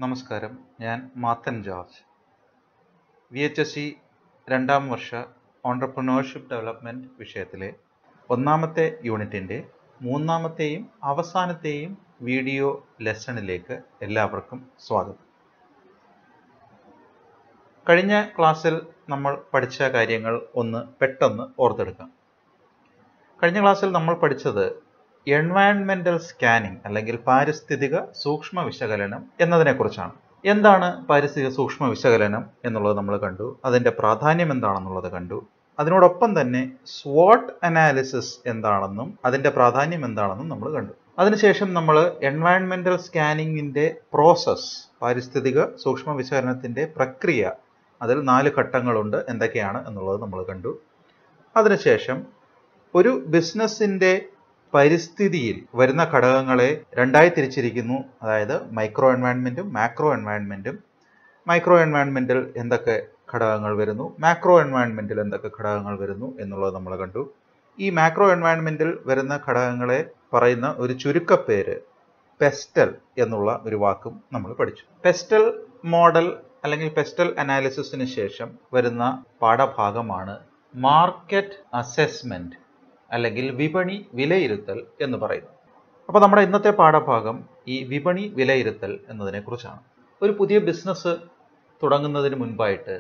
നമസ്കാരം ഞാൻ Mathan George V H S C രണ്ടാം വർഷ ഓണ്ടർപ്രണർഷിപ്പ് ഡെവലപ്മെൻറ്റ് വിഷയത്തിലെ ഒന്നാമത്തെ യൂണിറ്റിൻ്റെ മൂന്നാമത്തെയും അവസാനത്തെയും വീഡിയോ ലെസണിലേക്ക് എല്ലാവർക്കും സ്വാഗതം കഴിഞ്ഞ ക്ലാസ്സിൽ നമ്മൾ പഠിച്ച കാര്യങ്ങൾ ഒന്ന് പെട്ടെന്ന് ഓർത്തെടുക്കാം കഴിഞ്ഞ ക്ലാസ്സിൽ നമ്മൾ പഠിച്ചത് എൻവയൺമെന്റൽ സ്കാനിംഗ് അല്ലെങ്കിൽ പാരിസ്ഥിതിക സൂക്ഷ്മ വിശകലനം എന്നതിനെക്കുറിച്ചാണ് എന്താണ് പാരിസ്ഥിതിക സൂക്ഷ്മ വിശകലനം എന്നുള്ളത് നമ്മൾ കണ്ടു അതിൻ്റെ പ്രാധാന്യം എന്താണെന്നുള്ളത് കണ്ടു അതിനോടൊപ്പം തന്നെ സ്വാട്ട് അനാലിസിസ് എന്താണെന്നും അതിൻ്റെ പ്രാധാന്യം എന്താണെന്നും നമ്മൾ കണ്ടു അതിനുശേഷം നമ്മൾ എൻവയൺമെന്റൽ സ്കാനിങ്ങിൻ്റെ പ്രോസസ് പാരിസ്ഥിതിക സൂക്ഷ്മ വിശകലനത്തിൻ്റെ പ്രക്രിയ അതിൽ നാല് ഘട്ടങ്ങളുണ്ട് എന്തൊക്കെയാണ് എന്നുള്ളത് നമ്മൾ കണ്ടു അതിനുശേഷം ഒരു ബിസിനസ്സിൻ്റെ പരിസ്ഥിതിയിൽ വരുന്ന ഘടകങ്ങളെ രണ്ടായി തിരിച്ചിരിക്കുന്നു അതായത് മൈക്രോ എൻവയൺമെൻറ്റും മാക്രോ എൻവയൺമെൻറ്റും മൈക്രോ എൻവയൺമെൻറ്റിൽ എന്തൊക്കെ ഘടകങ്ങൾ വരുന്നു മാക്രോ എൻവയൺമെൻറ്റിൽ എന്തൊക്കെ ഘടകങ്ങൾ വരുന്നു എന്നുള്ളത് നമ്മൾ കണ്ടു ഈ മാക്രോ എൻവയൺമെൻറ്റിൽ വരുന്ന ഘടകങ്ങളെ പറയുന്ന ഒരു ചുരുക്കപ്പേര് പെസ്റ്റൽ എന്നുള്ള ഒരു വാക്കും നമ്മൾ പഠിച്ചു പെസ്റ്റൽ മോഡൽ അല്ലെങ്കിൽ പെസ്റ്റൽ അനാലിസിസിന് ശേഷം വരുന്ന പാഠഭാഗമാണ് മാർക്കറ്റ് അസസ്മെന്റ് അല്ലെങ്കിൽ വിപണി വിലയിരുത്തൽ എന്ന് പറയുന്നു അപ്പോൾ നമ്മുടെ ഇന്നത്തെ പാഠഭാഗം ഈ വിപണി വിലയിരുത്തൽ എന്നതിനെക്കുറിച്ചാണ് ഒരു പുതിയ ബിസിനസ് തുടങ്ങുന്നതിന് മുൻപായിട്ട്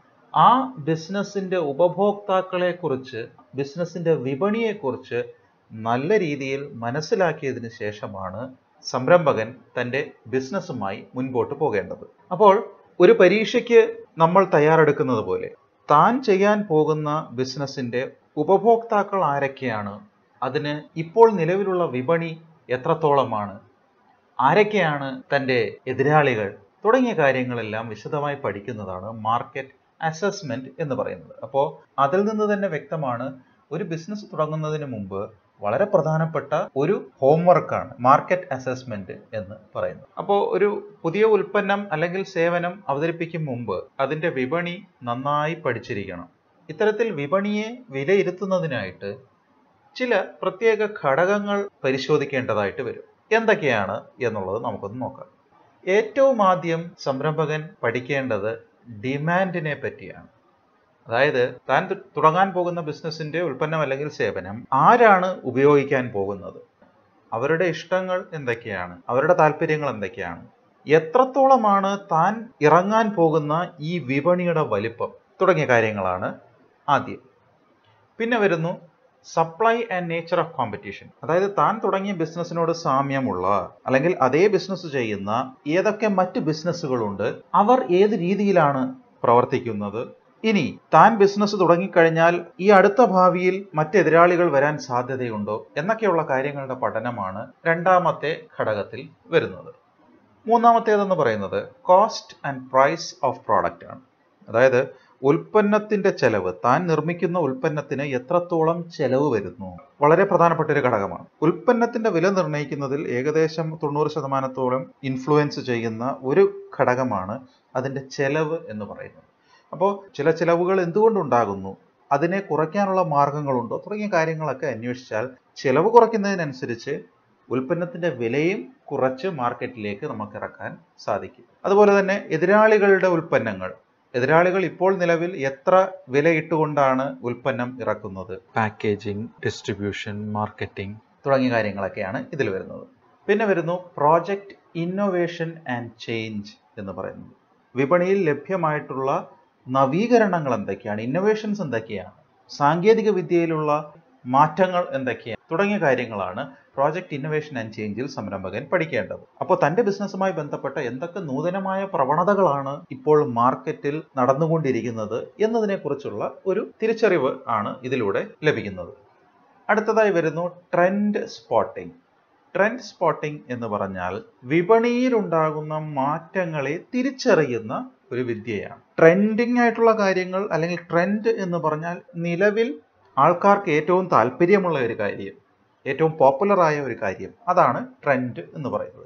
ആ ബിസിനസ്സിൻ്റെ ഉപഭോക്താക്കളെക്കുറിച്ച് ബിസിനസ്സിൻ്റെ വിപണിയെക്കുറിച്ച് നല്ല രീതിയിൽ മനസ്സിലാക്കിയതിന് ശേഷമാണ് സംരംഭകൻ തൻ്റെ ബിസിനസ്സുമായി മുൻപോട്ട് പോകേണ്ടത് അപ്പോൾ ഒരു പരീക്ഷയ്ക്ക് നമ്മൾ തയ്യാറെടുക്കുന്നത് പോലെ താൻ ചെയ്യാൻ പോകുന്ന ബിസിനസ്സിൻ്റെ ഉപഭോക്താക്കൾ ആരൊക്കെയാണ് അതിന് ഇപ്പോൾ നിലവിലുള്ള വിപണി എത്രത്തോളമാണ് ആരൊക്കെയാണ് തൻ്റെ എതിരാളികൾ തുടങ്ങിയ കാര്യങ്ങളെല്ലാം വിശദമായി പഠിക്കുന്നതാണ് മാർക്കറ്റ് അസസ്മെന്റ് എന്ന് പറയുന്നത് അപ്പോൾ അതിൽ നിന്ന് തന്നെ വ്യക്തമാണ് ഒരു ബിസിനസ് തുടങ്ങുന്നതിന് മുമ്പ് വളരെ പ്രധാനപ്പെട്ട ഒരു ഹോംവർക്കാണ് മാർക്കറ്റ് അസസ്മെന്റ് എന്ന് പറയുന്നത് അപ്പോൾ ഒരു പുതിയ ഉൽപ്പന്നം അല്ലെങ്കിൽ സേവനം അവതരിപ്പിക്കും മുമ്പ് അതിൻ്റെ വിപണി നന്നായി പഠിച്ചിരിക്കണം ഇത്തരത്തിൽ വിപണിയെ വിലയിരുത്തുന്നതിനായിട്ട് ചില പ്രത്യേക ഘടകങ്ങൾ പരിശോധിക്കേണ്ടതായിട്ട് വരും എന്തൊക്കെയാണ് എന്നുള്ളത് നമുക്കൊന്ന് നോക്കാം ഏറ്റവും ആദ്യം സംരംഭകൻ പഠിക്കേണ്ടത് ഡിമാൻഡിനെ പറ്റിയാണ് അതായത് താൻ തുടങ്ങാൻ പോകുന്ന ബിസിനസ്സിന്റെ ഉൽപ്പന്നം അല്ലെങ്കിൽ സേവനം ആരാണ് ഉപയോഗിക്കാൻ പോകുന്നത് അവരുടെ ഇഷ്ടങ്ങൾ എന്തൊക്കെയാണ് അവരുടെ താല്പര്യങ്ങൾ എന്തൊക്കെയാണ് എത്രത്തോളമാണ് താൻ ഇറങ്ങാൻ പോകുന്ന ഈ വിപണിയുടെ വലിപ്പം തുടങ്ങിയ കാര്യങ്ങളാണ് ആദ്യം പിന്നെ വരുന്നു supply and nature of competition അതായത് താൻ തുടങ്ങിയ ബിസിനസ്സിനോട് സാമ്യമുള്ള അല്ലെങ്കിൽ അതേ ബിസിനസ് ചെയ്യുന്ന ഏതൊക്കെ മറ്റ് ബിസിനസ്സുകളുണ്ട് അവർ ഏത് രീതിയിലാണ് പ്രവർത്തിക്കുന്നത് ഇനി താൻ ബിസിനസ് തുടങ്ങിക്കഴിഞ്ഞാൽ ഈ അടുത്ത ഭാവിയിൽ മറ്റെതിരാളികൾ വരാൻ സാധ്യതയുണ്ടോ എന്നൊക്കെയുള്ള കാര്യങ്ങളുടെ പഠനമാണ് രണ്ടാമത്തെ ഘടകത്തിൽ വരുന്നത് മൂന്നാമത്തേതെന്ന് പറയുന്നത് cost and price of product ആണ് അതായത് ഉൽപ്പന്നത്തിന്റെ ചെലവ് താൻ നിർമ്മിക്കുന്ന ഉൽപ്പന്നത്തിന് എത്രത്തോളം ചെലവ് വരുന്നു വളരെ പ്രധാനപ്പെട്ട ഒരു ഘടകമാണ് ഉൽപ്പന്നത്തിന്റെ വില നിർണ്ണയിക്കുന്നതിൽ ഏകദേശം തൊണ്ണൂറ് ശതമാനത്തോളം ഇൻഫ്ലുവൻസ് ചെയ്യുന്ന ഒരു ഘടകമാണ് അതിന്റെ ചെലവ് എന്ന് പറയുന്നത് അപ്പോൾ ചില ചിലവുകൾ എന്തുകൊണ്ടുണ്ടാകുന്നു അതിനെ കുറയ്ക്കാനുള്ള മാർഗങ്ങളുണ്ടോ തുടങ്ങിയ കാര്യങ്ങളൊക്കെ അന്വേഷിച്ചാൽ ചിലവ് കുറയ്ക്കുന്നതിനനുസരിച്ച് ഉൽപ്പന്നത്തിന്റെ വിലയും കുറച്ച് മാർക്കറ്റിലേക്ക് നമുക്ക് ഇറക്കാൻ സാധിക്കും അതുപോലെ തന്നെ എതിരാളികളുടെ ഉൽപ്പന്നങ്ങൾ എതിരാളികൾ ഇപ്പോൾ നിലവിൽ എത്ര വിലയിട്ടുകൊണ്ടാണ് ഉൽപ്പന്നം ഇറക്കുന്നത് പാക്കേജിംഗ് ഡിസ്ട്രിബ്യൂഷൻ മാർക്കറ്റിംഗ് തുടങ്ങിയ കാര്യങ്ങളൊക്കെയാണ് ഇതിൽ വരുന്നത് പിന്നെ വരുന്നു പ്രോജക്റ്റ് ഇന്നോവേഷൻ ആൻഡ് ചേഞ്ച് എന്ന് പറയുന്നത് വിപണിയിൽ ലഭ്യമായിട്ടുള്ള നവീകരണങ്ങൾ എന്തൊക്കെയാണ് ഇന്നോവേഷൻസ് എന്തൊക്കെയാണ് സാങ്കേതിക വിദ്യയിലുള്ള മാറ്റങ്ങൾ എന്തൊക്കെയാണ് തുടങ്ങിയ കാര്യങ്ങളാണ് പ്രോജക്റ്റ് ഇന്നോവേഷൻ ആൻഡ് ചേഞ്ചിൽ സംരംഭകൻ പഠിക്കേണ്ടത് അപ്പോൾ തൻ്റെ ബിസിനസ്സുമായി ബന്ധപ്പെട്ട എന്തൊക്കെ നൂതനമായ പ്രവണതകളാണ് ഇപ്പോൾ മാർക്കറ്റിൽ നടന്നുകൊണ്ടിരിക്കുന്നത് എന്നതിനെക്കുറിച്ചുള്ള ഒരു തിരിച്ചറിവ് ആണ് ഇതിലൂടെ ലഭിക്കുന്നത് അടുത്തതായി വരുന്നു ട്രെൻഡ് സ്പോട്ടിംഗ് ട്രെൻഡ് സ്പോട്ടിംഗ് എന്ന് പറഞ്ഞാൽ വിപണിയിൽ ഉണ്ടാകുന്ന മാറ്റങ്ങളെ തിരിച്ചറിയുന്ന ഒരു വിദ്യയാണ് ട്രെൻഡിങ് ആയിട്ടുള്ള കാര്യങ്ങൾ അല്ലെങ്കിൽ ട്രെൻഡ് എന്ന് പറഞ്ഞാൽ നിലവിൽ ആൾക്കാർക്ക് ഏറ്റവും താല്പര്യമുള്ള ഒരു കാര്യം ഏറ്റവും പോപ്പുലറായ ഒരു കാര്യം അതാണ് ട്രെൻഡ് എന്ന് പറയുന്നത്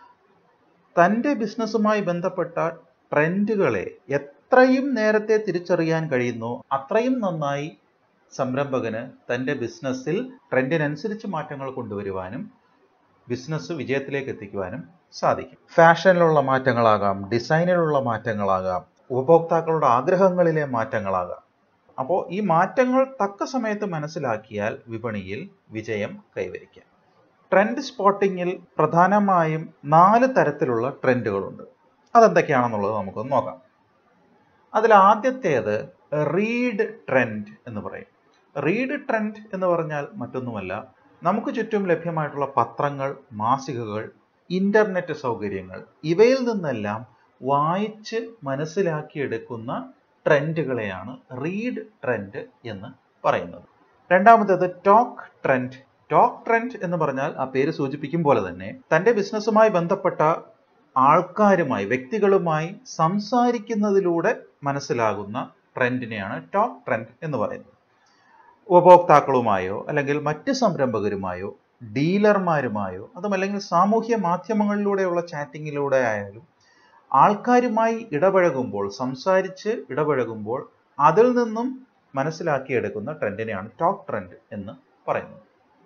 തൻ്റെ ബിസിനസ്സുമായി ബന്ധപ്പെട്ട ട്രെൻഡുകളെ എത്രയും നേരത്തെ തിരിച്ചറിയാൻ കഴിയുന്നോ അത്രയും നന്നായി സംരംഭകന് തൻ്റെ ബിസിനസ്സിൽ ട്രെൻഡിനനുസരിച്ച് മാറ്റങ്ങൾ കൊണ്ടുവരുവാനും ബിസിനസ് വിജയത്തിലേക്ക് എത്തിക്കുവാനും സാധിക്കും ഫാഷനിലുള്ള മാറ്റങ്ങളാകാം ഡിസൈനിലുള്ള മാറ്റങ്ങളാകാം ഉപഭോക്താക്കളുടെ ആഗ്രഹങ്ങളിലെ മാറ്റങ്ങളാകാം അപ്പോൾ ഈ മാറ്റങ്ങൾ തക്ക സമയത്ത് മനസ്സിലാക്കിയാൽ വിപണിയിൽ വിജയം കൈവരിക്കാം ട്രെൻഡ് സ്പോട്ടിങ്ങിൽ പ്രധാനമായും നാല് തരത്തിലുള്ള ട്രെൻഡുകളുണ്ട് അതെന്തൊക്കെയാണെന്നുള്ളത് നമുക്കൊന്ന് നോക്കാം അതിൽ ആദ്യത്തേത് റീഡ് ട്രെൻഡ് എന്ന് പറയും റീഡ് ട്രെൻഡ് എന്ന് പറഞ്ഞാൽ മറ്റൊന്നുമല്ല നമുക്ക് ചുറ്റും ലഭ്യമായിട്ടുള്ള പത്രങ്ങൾ മാസികകൾ ഇന്റർനെറ്റ് സൗകര്യങ്ങൾ ഇവയിൽ നിന്നെല്ലാം വായിച്ച് മനസ്സിലാക്കിയെടുക്കുന്ന ട്രെൻഡുകളെയാണ് റീഡ് ട്രെൻഡ് എന്ന് പറയുന്നത് രണ്ടാമത്തേത് ടോക്ക് ട്രെൻഡ് ടോക്ക് ട്രെൻഡ് എന്ന് പറഞ്ഞാൽ ആ പേര് സൂചിപ്പിക്കും പോലെ തന്നെ തന്റെ ബിസിനസ്സുമായി ബന്ധപ്പെട്ട ആൾക്കാരുമായി വ്യക്തികളുമായി സംസാരിക്കുന്നതിലൂടെ മനസ്സിലാകുന്ന ട്രെൻഡിനെയാണ് ടോക്ക് ട്രെൻഡ് എന്ന് പറയുന്നത് ഉപഭോക്താക്കളുമായോ അല്ലെങ്കിൽ മറ്റ് സംരംഭകരുമായോ ഡീലർമാരുമായോ അതുമല്ലെങ്കിൽ സാമൂഹ്യ മാധ്യമങ്ങളിലൂടെയുള്ള ചാറ്റിങ്ങിലൂടെ ആയാലും ആൾക്കാരുമായി ഇടപഴകുമ്പോൾ സംസാരിച്ച് ഇടപഴകുമ്പോൾ അതിൽ നിന്നും മനസ്സിലാക്കിയെടുക്കുന്ന ട്രെൻഡിനെയാണ് ടോക്ക് ട്രെൻഡ് എന്ന് പറയുന്നത്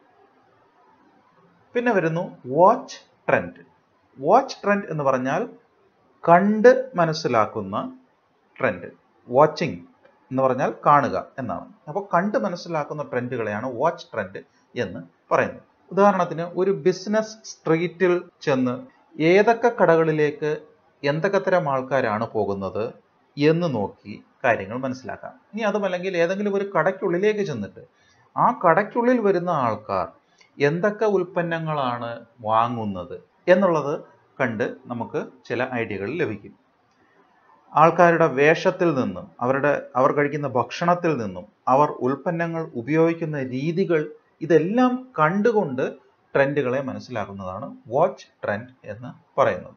പിന്നെ വരുന്നു വാച്ച് ട്രെൻഡ് വാച്ച് ട്രെൻഡ് എന്ന് പറഞ്ഞാൽ കണ്ട് മനസ്സിലാക്കുന്ന ട്രെൻഡ് വാച്ചിങ് എന്ന് പറഞ്ഞാൽ കാണുക എന്നാണ് അപ്പോൾ കണ്ട് മനസ്സിലാക്കുന്ന ട്രെൻഡുകളെയാണ് വാച്ച് ട്രെൻഡ് എന്ന് പറയുന്നത് ഉദാഹരണത്തിന് ഒരു ബിസിനസ് സ്ട്രീറ്റിൽ ചെന്ന് ഏതൊക്കെ കടകളിലേക്ക് എന്തൊക്കെ തരം ആൾക്കാരാണ് പോകുന്നത് എന്ന് നോക്കി കാര്യങ്ങൾ മനസ്സിലാക്കാം ഇനി അതുമല്ലെങ്കിൽ ഏതെങ്കിലും ഒരു കടയ്ക്കുള്ളിലേക്ക് ചെന്നിട്ട് ആ കടയ്ക്കുള്ളിൽ വരുന്ന ആൾക്കാർ എന്തൊക്കെ ഉൽപ്പന്നങ്ങളാണ് വാങ്ങുന്നത് എന്നുള്ളത് കണ്ട് നമുക്ക് ചില ഐഡിയകൾ ലഭിക്കും ആൾക്കാരുടെ വേഷത്തിൽ നിന്നും അവരുടെ അവർ കഴിക്കുന്ന ഭക്ഷണത്തിൽ നിന്നും അവർ ഉൽപ്പന്നങ്ങൾ ഉപയോഗിക്കുന്ന രീതികൾ ഇതെല്ലാം കണ്ടുകൊണ്ട് ട്രെൻഡുകളെ മനസ്സിലാക്കുന്നതാണ് വാച്ച് ട്രെൻഡ് എന്ന് പറയുന്നത്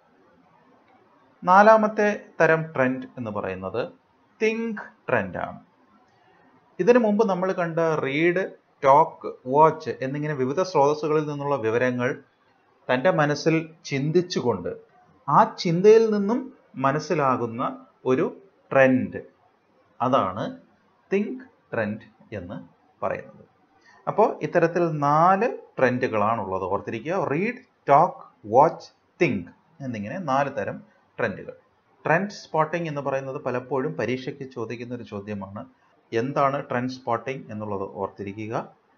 നാലാമത്തെ തരം ട്രെൻഡ് എന്ന് പറയുന്നത് തിങ്ക് ട്രെൻഡാണ് ഇതിനു മുമ്പ് നമ്മൾ കണ്ട റീഡ് ടോക്ക് വാച്ച് എന്നിങ്ങനെ വിവിധ സ്രോതസ്സുകളിൽ നിന്നുള്ള വിവരങ്ങൾ തൻ്റെ മനസ്സിൽ ചിന്തിച്ചുകൊണ്ട് ആ ചിന്തയിൽ നിന്നും മനസ്സിലാകുന്ന ഒരു ട്രെൻഡ് അതാണ് തിങ്ക് ട്രെൻഡ് എന്ന് പറയുന്നത് അപ്പോൾ ഇത്തരത്തിൽ നാല് ട്രെൻഡുകളാണുള്ളത് ഓർത്തിരിക്കുക റീഡ് ടോക്ക് വാച്ച് തിങ്ക് എന്നിങ്ങനെ നാല് തരം ട്രെൻഡുകൾ ട്രെൻഡ് സ്പോട്ടിംഗ് എന്ന് പറയുന്നത് പലപ്പോഴും പരീക്ഷയ്ക്ക് ചോദിക്കുന്ന ഒരു ചോദ്യമാണ് എന്താണ് ട്രെൻഡ് സ്പോട്ടിംഗ് എന്നുള്ളത് ഓർത്തിരിക്കുക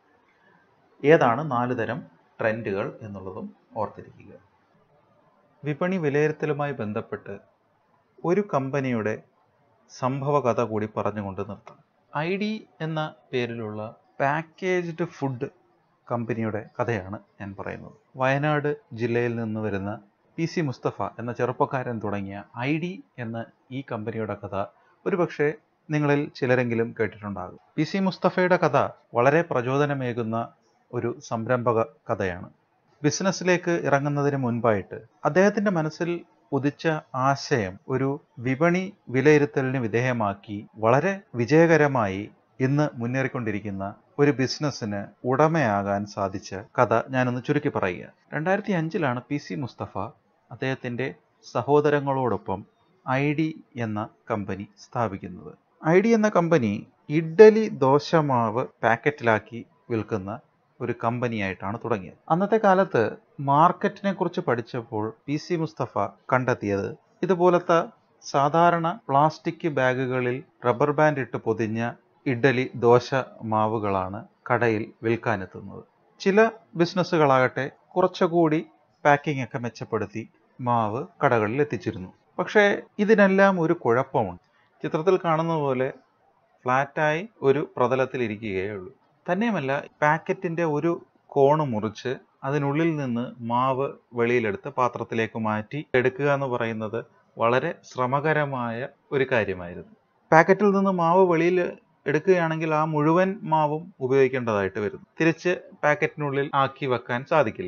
ഏതാണ് നാല് തരം ട്രെൻഡുകൾ എന്നുള്ളതും ഓർത്തിരിക്കുക വിപണി വിലയിരുത്തലുമായി ബന്ധപ്പെട്ട് ഒരു കമ്പനിയുടെ സംഭവ കഥ കൂടി പറഞ്ഞുകൊണ്ട് നിർത്താം ഐ ഡി എന്ന പേരിലുള്ള പാക്കേജ്ഡ് ഫുഡ് കമ്പനിയുടെ കഥയാണ് ഞാൻ പറയുന്നത് വയനാട് ജില്ലയിൽ നിന്ന് വരുന്ന പി സി മുസ്തഫ എന്ന ചെറുപ്പക്കാരൻ തുടങ്ങിയ ഐ ഡി എന്ന ഈ കമ്പനിയുടെ കഥ ഒരുപക്ഷെ നിങ്ങളിൽ ചിലരെങ്കിലും കേട്ടിട്ടുണ്ടാകും പി സി മുസ്തഫയുടെ കഥ വളരെ പ്രചോദനമേകുന്ന ഒരു സംരംഭക കഥയാണ് ബിസിനസ്സിലേക്ക് ഇറങ്ങുന്നതിന് മുൻപായിട്ട് അദ്ദേഹത്തിന്റെ മനസ്സിൽ ഉദിച്ച ആശയം ഒരു വിപണി വിലയിരുത്തലിന് വിധേയമാക്കി വളരെ വിജയകരമായി ഇന്ന് മുന്നേറിക്കൊണ്ടിരിക്കുന്ന ഒരു ബിസിനസ്സിന് ഉടമയാകാൻ സാധിച്ച കഥ ഞാനൊന്ന് ചുരുക്കി പറയുക രണ്ടായിരത്തി അഞ്ചിലാണ് പി സി മുസ്തഫ അദ്ദേഹത്തിന്റെ സഹോദരങ്ങളോടൊപ്പം ഐ ഡി എന്ന കമ്പനി സ്ഥാപിക്കുന്നത് ഐ ഡി എന്ന കമ്പനി ഇഡ്ഡലി ദോശമാവ് പാക്കറ്റിലാക്കി വിൽക്കുന്ന ഒരു കമ്പനിയായിട്ടാണ് തുടങ്ങിയത് അന്നത്തെ കാലത്ത് മാർക്കറ്റിനെ കുറിച്ച് പഠിച്ചപ്പോൾ പി സി മുസ്തഫ കണ്ടെത്തിയത് ഇതുപോലത്തെ സാധാരണ പ്ലാസ്റ്റിക് ബാഗുകളിൽ റബ്ബർ ബാൻഡ് ഇട്ട് പൊതിഞ്ഞ ഇഡ്ഡലി ദോശ മാവുകളാണ് കടയിൽ വിൽക്കാനെത്തുന്നത് ചില ബിസിനസ്സുകളാകട്ടെ കുറച്ചുകൂടി പാക്കിംഗ് ഒക്കെ മെച്ചപ്പെടുത്തി മാവ് കടകളിൽ എത്തിച്ചിരുന്നു പക്ഷേ ഇതിനെല്ലാം ഒരു കുഴപ്പമുണ്ട് ചിത്രത്തിൽ കാണുന്ന പോലെ ഫ്ലാറ്റായി ഒരു പ്രതലത്തിൽ ഇരിക്കുകയേ ഉള്ളൂ തന്നെയുമല്ല പാക്കറ്റിന്റെ ഒരു കോണ് മുറിച്ച് അതിനുള്ളിൽ നിന്ന് മാവ് വെളിയിലെടുത്ത് പാത്രത്തിലേക്ക് മാറ്റി എടുക്കുക എന്ന് പറയുന്നത് വളരെ ശ്രമകരമായ ഒരു കാര്യമായിരുന്നു പാക്കറ്റിൽ നിന്ന് മാവ് വെളിയിൽ എടുക്കുകയാണെങ്കിൽ ആ മുഴുവൻ മാവും ഉപയോഗിക്കേണ്ടതായിട്ട് വരുന്നു തിരിച്ച് പാക്കറ്റിനുള്ളിൽ ആക്കി വെക്കാൻ സാധിക്കില്ല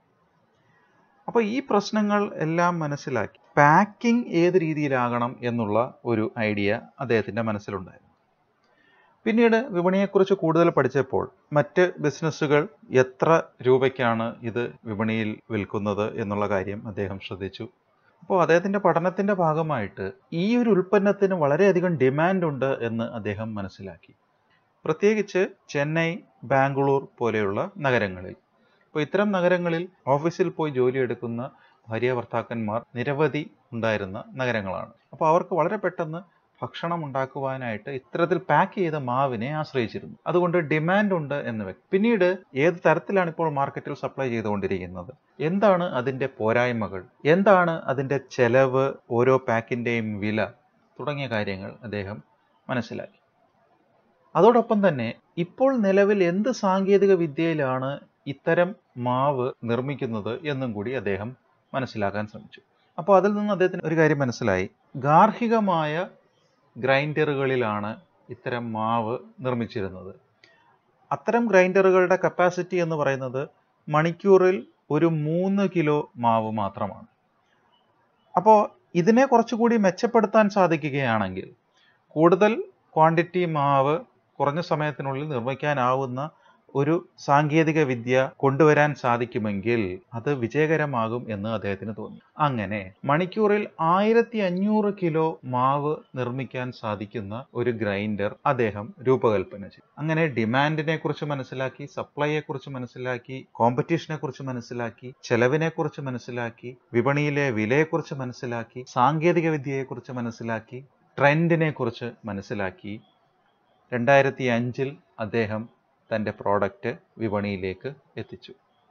അപ്പോൾ ഈ പ്രശ്നങ്ങൾ എല്ലാം മനസ്സിലാക്കി പാക്കിംഗ് ഏത് രീതിയിലാകണം എന്നുള്ള ഒരു ഐഡിയ അദ്ദേഹത്തിന്റെ മനസ്സിലുണ്ടായിരുന്നു പിന്നീട് വിപണിയെക്കുറിച്ച് കൂടുതൽ പഠിച്ചപ്പോൾ മറ്റ് ബിസിനസ്സുകൾ എത്ര രൂപയ്ക്കാണ് ഇത് വിപണിയിൽ വിൽക്കുന്നത് എന്നുള്ള കാര്യം അദ്ദേഹം ശ്രദ്ധിച്ചു അപ്പോൾ അദ്ദേഹത്തിന്റെ പഠനത്തിന്റെ ഭാഗമായിട്ട് ഈ ഒരു ഉൽപ്പന്നത്തിന് വളരെയധികം ഡിമാൻഡ് ഉണ്ട് എന്ന് അദ്ദേഹം മനസ്സിലാക്കി പ്രത്യേകിച്ച് ചെന്നൈ ബാംഗ്ലൂർ പോലെയുള്ള നഗരങ്ങളിൽ അപ്പോൾ ഇത്തരം നഗരങ്ങളിൽ ഓഫീസിൽ പോയി ജോലിയെടുക്കുന്ന ഭാര്യ ഭർത്താക്കന്മാർ നിരവധി ഉണ്ടായിരുന്ന നഗരങ്ങളാണ് അപ്പോൾ അവർക്ക് വളരെ പെട്ടെന്ന് ഭക്ഷണം ഉണ്ടാക്കുവാനായിട്ട് ഇത്തരത്തിൽ പാക്ക് ചെയ്ത മാവിനെ ആശ്രയിച്ചിരുന്നു അതുകൊണ്ട് ഡിമാൻഡ് ഉണ്ട് എന്ന് വ്യക്തം പിന്നീട് ഏത് തരത്തിലാണ് ഇപ്പോൾ മാർക്കറ്റിൽ സപ്ലൈ ചെയ്തുകൊണ്ടിരിക്കുന്നത് എന്താണ് അതിൻ്റെ പോരായ്മകൾ എന്താണ് അതിൻ്റെ ചെലവ് ഓരോ പാക്കിൻ്റെയും വില തുടങ്ങിയ കാര്യങ്ങൾ അദ്ദേഹം മനസ്സിലാക്കി അതോടൊപ്പം തന്നെ ഇപ്പോൾ നിലവിൽ എന്ത് സാങ്കേതിക വിദ്യയിലാണ് ഇത്തരം മാവ് നിർമ്മിക്കുന്നത് എന്നും കൂടി അദ്ദേഹം മനസ്സിലാക്കാൻ ശ്രമിച്ചു അപ്പോൾ അതിൽ നിന്ന് അദ്ദേഹത്തിന് ഒരു കാര്യം മനസ്സിലായി ഗാർഹികമായ ഗ്രൈൻഡറുകളിലാണ് ഇത്തരം മാവ് നിർമ്മിച്ചിരുന്നത് അത്തരം ഗ്രൈൻഡറുകളുടെ കപ്പാസിറ്റി എന്ന് പറയുന്നത് മണിക്കൂറിൽ ഒരു മൂന്ന് കിലോ മാവ് മാത്രമാണ് അപ്പോൾ ഇതിനെ കുറച്ചുകൂടി മെച്ചപ്പെടുത്താൻ സാധിക്കുകയാണെങ്കിൽ കൂടുതൽ ക്വാണ്ടിറ്റി മാവ് കുറഞ്ഞ സമയത്തിനുള്ളിൽ നിർമ്മിക്കാനാവുന്ന ഒരു സാങ്കേതിക വിദ്യ കൊണ്ടുവരാൻ സാധിക്കുമെങ്കിൽ അത് വിജയകരമാകും എന്ന് അദ്ദേഹത്തിന് തോന്നി അങ്ങനെ മണിക്കൂറിൽ ആയിരത്തി അഞ്ഞൂറ് കിലോ മാവ് നിർമ്മിക്കാൻ സാധിക്കുന്ന ഒരു ഗ്രൈൻഡർ അദ്ദേഹം രൂപകൽപ്പന ചെയ്തു അങ്ങനെ ഡിമാൻഡിനെ കുറിച്ച് മനസ്സിലാക്കി സപ്ലൈയെ കുറിച്ച് മനസ്സിലാക്കി കോമ്പറ്റീഷനെ കുറിച്ച് മനസ്സിലാക്കി ചെലവിനെ കുറിച്ച് മനസ്സിലാക്കി വിപണിയിലെ വിലയെക്കുറിച്ച് മനസ്സിലാക്കി സാങ്കേതിക വിദ്യയെക്കുറിച്ച് മനസ്സിലാക്കി ട്രെൻഡിനെ കുറിച്ച് മനസ്സിലാക്കി രണ്ടായിരത്തി അഞ്ചിൽ അദ്ദേഹം തൻ്റെ പ്രോഡക്റ്റ് വിപണിയിലേക്ക് എത്തിച്ചു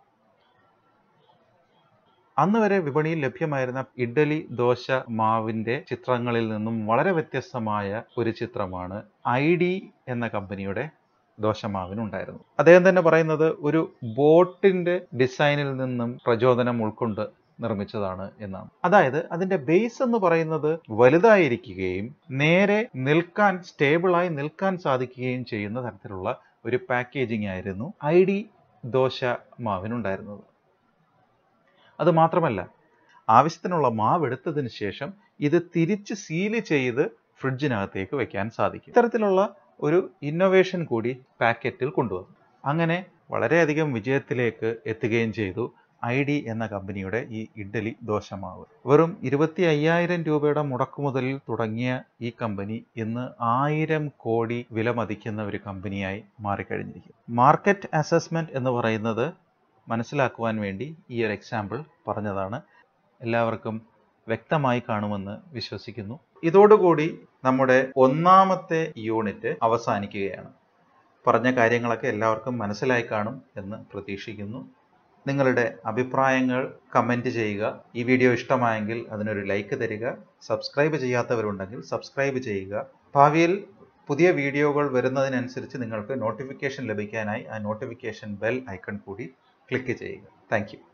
അന്ന് വരെ വിപണിയിൽ ലഭ്യമായിരുന്ന ഇഡ്ഡലി ദോശ മാവിൻ്റെ ചിത്രങ്ങളിൽ നിന്നും വളരെ വ്യത്യസ്തമായ ഒരു ചിത്രമാണ് ഐ ഡി എന്ന കമ്പനിയുടെ ദോശമാവിനുണ്ടായിരുന്നു അദ്ദേഹം തന്നെ പറയുന്നത് ഒരു ബോട്ടിൻ്റെ ഡിസൈനിൽ നിന്നും പ്രചോദനം ഉൾക്കൊണ്ട് നിർമ്മിച്ചതാണ് എന്നാണ് അതായത് അതിന്റെ ബേസ് എന്ന് പറയുന്നത് വലുതായിരിക്കുകയും നേരെ നിൽക്കാൻ സ്റ്റേബിളായി നിൽക്കാൻ സാധിക്കുകയും ചെയ്യുന്ന തരത്തിലുള്ള ഒരു പാക്കേജിംഗ് ആയിരുന്നു ഐ ഡി ദോശ മാവിനുണ്ടായിരുന്നത് അത് മാത്രമല്ല ആവശ്യത്തിനുള്ള മാവ് എടുത്തതിന് ശേഷം ഇത് തിരിച്ച് സീല് ചെയ്ത് ഫ്രിഡ്ജിനകത്തേക്ക് വെക്കാൻ സാധിക്കും ഇത്തരത്തിലുള്ള ഒരു ഇന്നോവേഷൻ കൂടി പാക്കറ്റിൽ കൊണ്ടുവന്നു അങ്ങനെ വളരെയധികം വിജയത്തിലേക്ക് എത്തുകയും ചെയ്തു ഐ ഡി എന്ന കമ്പനിയുടെ ഈ ഇഡ്ഡലി ദോശമാവ് വെറും ഇരുപത്തി അയ്യായിരം രൂപയുടെ മുടക്കുമുതലിൽ തുടങ്ങിയ ഈ കമ്പനി ഇന്ന് ആയിരം കോടി വില മതിക്കുന്ന ഒരു കമ്പനിയായി മാറിക്കഴിഞ്ഞിരിക്കും മാർക്കറ്റ് അസസ്മെന്റ് എന്ന് പറയുന്നത് മനസ്സിലാക്കുവാൻ വേണ്ടി ഈ ഒരു എക്സാമ്പിൾ പറഞ്ഞതാണ് എല്ലാവർക്കും വ്യക്തമായി കാണുമെന്ന് വിശ്വസിക്കുന്നു ഇതോടുകൂടി നമ്മുടെ ഒന്നാമത്തെ യൂണിറ്റ് അവസാനിക്കുകയാണ് പറഞ്ഞ കാര്യങ്ങളൊക്കെ എല്ലാവർക്കും മനസ്സിലായി കാണും എന്ന് പ്രതീക്ഷിക്കുന്നു നിങ്ങളുടെ അഭിപ്രായങ്ങൾ കമൻറ്റ് ചെയ്യുക ഈ വീഡിയോ ഇഷ്ടമായെങ്കിൽ അതിനൊരു ലൈക്ക് തരിക സബ്സ്ക്രൈബ് ചെയ്യാത്തവരുണ്ടെങ്കിൽ സബ്സ്ക്രൈബ് ചെയ്യുക ഭാവിയിൽ പുതിയ വീഡിയോകൾ വരുന്നതിനനുസരിച്ച് നിങ്ങൾക്ക് നോട്ടിഫിക്കേഷൻ ലഭിക്കാനായി ആ നോട്ടിഫിക്കേഷൻ ബെൽ ഐക്കൺ കൂടി ക്ലിക്ക് ചെയ്യുക താങ്ക്